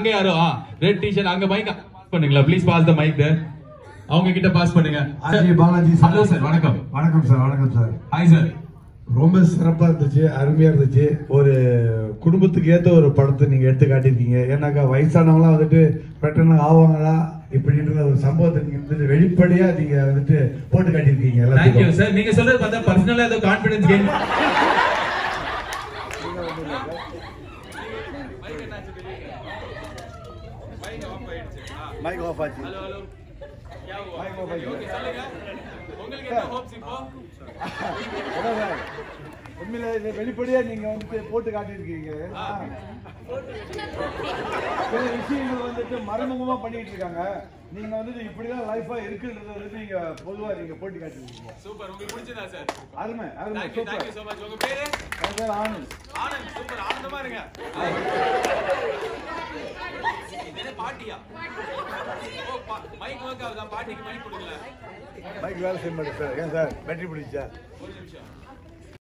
அங்க யாரோ red t shirt அங்க மைக் பண்ணுங்களா ப்ளீஸ் பாஸ் த மைக் அவங்க கிட்ட பாஸ் பண்ணுங்க Ajay Balaji sir. Hello sir வணக்கம் வணக்கம் சார் வணக்கம் சார் ஹாய் சார் ரொம்ப சிறப்பா இருந்துச்சு அருமையா இருந்துச்சு ஒரு குடும்பத்துக்கு ஏத்த ஒரு படத்தை நீங்க எடுத்து காட்டியிருக்கீங்க ஏன்னாக்கா வயசானவங்களாம் வந்துட்டு பெட்டனா ஆவாங்களா இப்படின்ற ஒரு சம்பவத்தை நீங்க வந்துட்டு வெளிப்படையா நீங்க வந்துட்டு போட்டு காட்டியிருக்கீங்க தேங்க்யூ எல்லாத்துக்கும் சார் நீங்க சொல்றது பார்த்தா பர்சனலா ஏதோ கான்ஃபிடன்ஸ் கெயின் மைக் ஆஃப் ஆச்சு மைக் ஆஃப் ஆச்சு அதான் சார், உண்மையிலே இதை வெளிப்படையா நீங்க வந்துட்டு போட்டு காட்டியிருக்கீங்க ஏன்னா, சில விஷயங்கள் வந்துட்டு மறைமுகமா பண்ணிட்டு இருக்காங்க நீங்க வந்துட்டு இப்படிதான் லைஃபா இருக்குன்றத வந்துட்டு நீங்க பொதுவா நீங்க போட்டு காட்டியிருக்கீங்க சூப்பர் உங்களுக்கு பிடிச்சதா சார் அருமை அருமை thank you thank you super so much உங்க பேரு என் பேர் ஆனந்த் ஆனந்த் சூப்பர் ஆனந்தமா இருங்க இது என்ன பாட்டியா ஓ மைக் ஒர்க் ஆகுதா பாட்டிக்கு மைக் கொடுக்கல பைக் வேலை செய்ய மாட்டேன் சார் ஏன் சார் பேட்டரி பிடிச்சா ஒரு நிமிஷம்